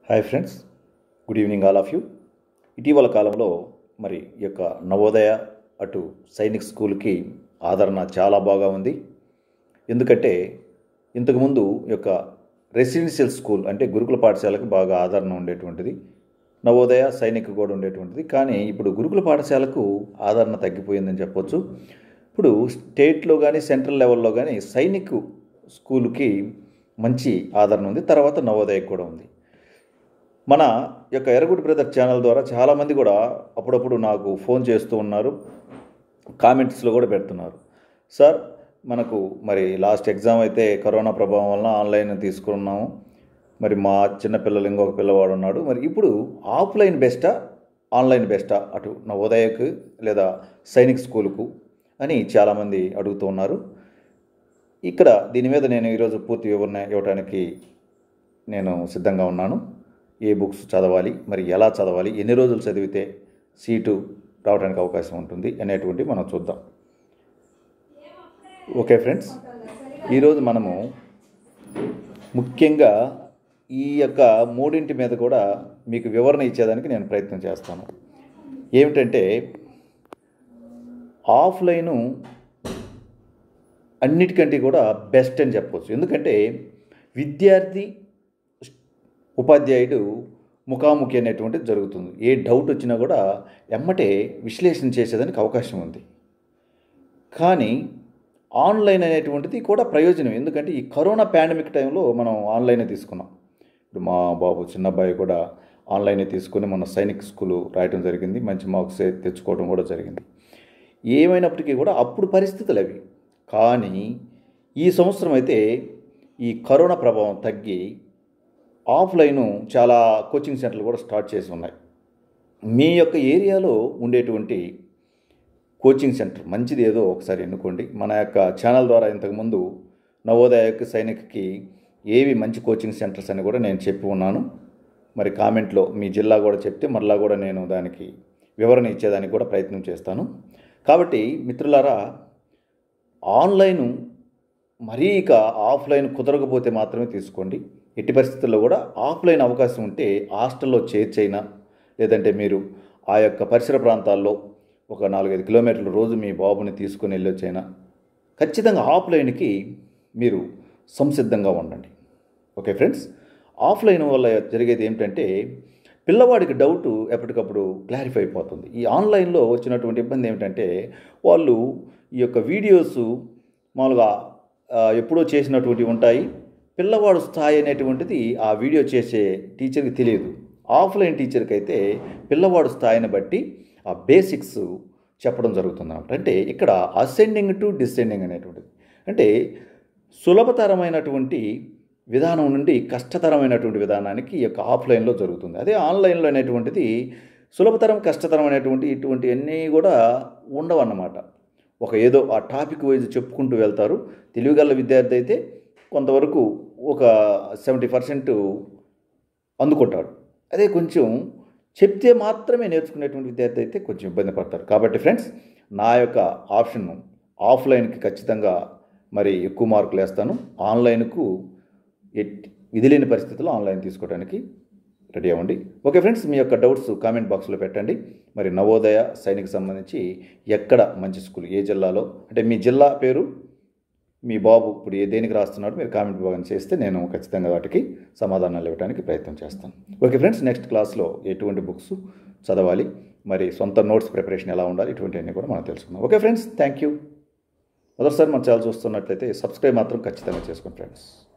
hi friends good evening all of you ఇటీవల కాలంలో మరి ఈ యొక్క నవోదయ అటు సైనిక్ స్కూల్కి ఆదరణ చాలా బాగా ఉంది ఎందుకంటే ఇంతకుముందు ఈ యొక్క రెసిడెన్షియల్ స్కూల్ అంటే గురుకుల పాఠశాలకు బాగా ఆదరణ ఉండేటువంటిది నవోదయ సైనిక్ కూడా ఉండేటువంటిది కానీ ఇప్పుడు గురుకుల పాఠశాలకు ఆదరణ తగ్గిపోయిందని చెప్పొచ్చు ఇప్పుడు స్టేట్లో కానీ సెంట్రల్ లెవెల్లో కానీ సైనిక్ స్కూల్కి మంచి ఆదరణ ఉంది తర్వాత నవోదయకు కూడా ఉంది మన యొక్క ఎర్రగుడి బ్రదర్ ఛానల్ ద్వారా చాలామంది కూడా అప్పుడప్పుడు నాకు ఫోన్ చేస్తూ ఉన్నారు కామెంట్స్లో కూడా పెడుతున్నారు సార్ మనకు మరి లాస్ట్ ఎగ్జామ్ అయితే కరోనా ప్రభావం వలన ఆన్లైన్ తీసుకున్నాము మరి మా చిన్నపిల్లలు ఇంకొక పిల్లవాడు ఉన్నాడు మరి ఇప్పుడు ఆఫ్లైన్ బెస్టా ఆన్లైన్ బెస్టా అటు నవోదయకు లేదా సైనిక్ స్కూలుకు అని చాలామంది అడుగుతూ ఉన్నారు ఇక్కడ దీని మీద నేను ఈరోజు పూర్తి వివరణ ఇవ్వడానికి నేను సిద్ధంగా ఉన్నాను ఏ బుక్స్ చదవాలి మరి ఎలా చదవాలి ఎన్ని రోజులు చదివితే సీటు రావడానికి అవకాశం ఉంటుంది అనేటువంటి మనం చూద్దాం ఓకే ఫ్రెండ్స్ ఈరోజు మనము ముఖ్యంగా ఈ యొక్క మూడింటి మీద కూడా మీకు వివరణ ఇచ్చేదానికి నేను ప్రయత్నం చేస్తాను ఏమిటంటే ఆఫ్లైను అన్నిటికంటే కూడా బెస్ట్ అని చెప్పవచ్చు ఎందుకంటే విద్యార్థి ఉపాధ్యాయుడు ముఖాముఖి అనేటువంటిది జరుగుతుంది ఏ డౌట్ వచ్చినా కూడా ఎమ్మటే విశ్లేషణ చేసేదానికి అవకాశం ఉంది కానీ ఆన్లైన్ అనేటువంటిది కూడా ప్రయోజనం ఎందుకంటే ఈ కరోనా పాండమిక్ టైంలో మనం ఆన్లైనే తీసుకున్నాం ఇప్పుడు మా బాబు చిన్న అబ్బాయి కూడా ఆన్లైనే తీసుకుని మన సైనిక్ స్కూల్ రాయటం జరిగింది మంచి మార్క్స్ తెచ్చుకోవడం కూడా జరిగింది ఏమైనప్పటికీ కూడా అప్పుడు పరిస్థితులు అవి కానీ ఈ సంవత్సరం అయితే ఈ కరోనా ప్రభావం తగ్గి ఆఫ్లైను చాలా కోచింగ్ సెంటర్లు కూడా స్టార్ట్ చేసి ఉన్నాయి మీ యొక్క ఏరియాలో ఉండేటువంటి కోచింగ్ సెంటర్ మంచిది ఏదో ఒకసారి ఎన్నుకోండి మన యొక్క ఛానల్ ద్వారా ఇంతకుముందు నవోదయకి సైనిక్కి ఏవి మంచి కోచింగ్ సెంటర్స్ అని కూడా నేను చెప్పి ఉన్నాను మరి కామెంట్లో మీ జిల్లా కూడా చెప్తే మరలా కూడా నేను దానికి వివరణ ఇచ్చేదానికి కూడా ప్రయత్నం చేస్తాను కాబట్టి మిత్రులారా ఆన్లైను మరీ ఇక ఆఫ్లైన్ కుదరకపోతే మాత్రమే తీసుకోండి ఎట్టి పరిస్థితుల్లో కూడా ఆఫ్లైన్ అవకాశం ఉంటే హాస్టల్లో చేర్చైనా లేదంటే మీరు ఆ యొక్క పరిసర ప్రాంతాల్లో ఒక నాలుగైదు కిలోమీటర్ల రోజు మీ బాబుని తీసుకుని వెళ్ళొచ్చైనా ఖచ్చితంగా ఆఫ్లైన్కి మీరు సంసిద్ధంగా ఉండండి ఓకే ఫ్రెండ్స్ ఆఫ్లైన్ వల్ల జరిగేది ఏమిటంటే పిల్లవాడికి డౌట్ ఎప్పటికప్పుడు క్లారిఫై అయిపోతుంది ఈ ఆన్లైన్లో వచ్చినటువంటి ఇబ్బంది ఏమిటంటే వాళ్ళు ఈ యొక్క వీడియోస్ మామూలుగా ఎప్పుడో చేసినటువంటి ఉంటాయి పిల్లవాడు స్థాయి అనేటువంటిది ఆ వీడియో చేసే టీచర్కి తెలియదు ఆఫ్లైన్ టీచర్కి అయితే పిల్లవాడు స్థాయిని బట్టి ఆ బేసిక్స్ చెప్పడం జరుగుతుంది అన్నమాట అంటే ఇక్కడ అసెండింగ్ టు డిసెండింగ్ అనేటువంటిది అంటే సులభతరమైనటువంటి విధానం నుండి కష్టతరమైనటువంటి విధానానికి ఈ యొక్క ఆఫ్లైన్లో జరుగుతుంది అదే ఆన్లైన్లో అనేటువంటిది సులభతరం కష్టతరం అనేటువంటి ఇటువంటి అన్నీ కూడా ఉండవన్నమాట ఒక ఏదో ఆ టాపిక్ వైజ్ చెప్పుకుంటూ వెళ్తారు తెలివిగల విద్యార్థి అయితే కొంతవరకు ఒక సెవెంటీ పర్సెంట్ అందుకుంటాడు అదే కొంచెం చెప్తే మాత్రమే నేర్చుకునేటువంటి విద్యార్థి అయితే కొంచెం ఇబ్బంది పడతారు కాబట్టి ఫ్రెండ్స్ నా యొక్క ఆప్షన్ ఆఫ్లైన్కి ఖచ్చితంగా మరి ఎక్కువ మార్కులు వేస్తాను ఆన్లైన్కు విధి లేని పరిస్థితుల్లో ఆన్లైన్ తీసుకోవడానికి రెడీ అవ్వండి ఓకే ఫ్రెండ్స్ మీ యొక్క డౌట్స్ కామెంట్ బాక్స్లో పెట్టండి మరి నవోదయ సైనిక్ సంబంధించి ఎక్కడ మంచి స్కూల్ ఏ జిల్లాలో అంటే మీ జిల్లా పేరు మీ బాబు ఇప్పుడు ఏ దేనికి రాస్తున్నాడు మీరు కామెంట్ భాగం చేస్తే నేను ఖచ్చితంగా వాటికి సమాధానాలు ఇవ్వడానికి ప్రయత్నం చేస్తాను ఓకే ఫ్రెండ్స్ నెక్స్ట్ క్లాస్లో ఎటువంటి బుక్స్ చదవాలి మరి సొంత నోట్స్ ప్రిపరేషన్ ఎలా ఉండాలి ఇటువంటివన్నీ కూడా మనం తెలుసుకుందాం ఓకే ఫ్రెండ్స్ థ్యాంక్ యూ మొదటిసారి మన ఛానల్ చూస్తున్నట్లయితే సబ్స్క్రైబ్ మాత్రం ఖచ్చితంగా చేసుకోండి ఫ్రెండ్స్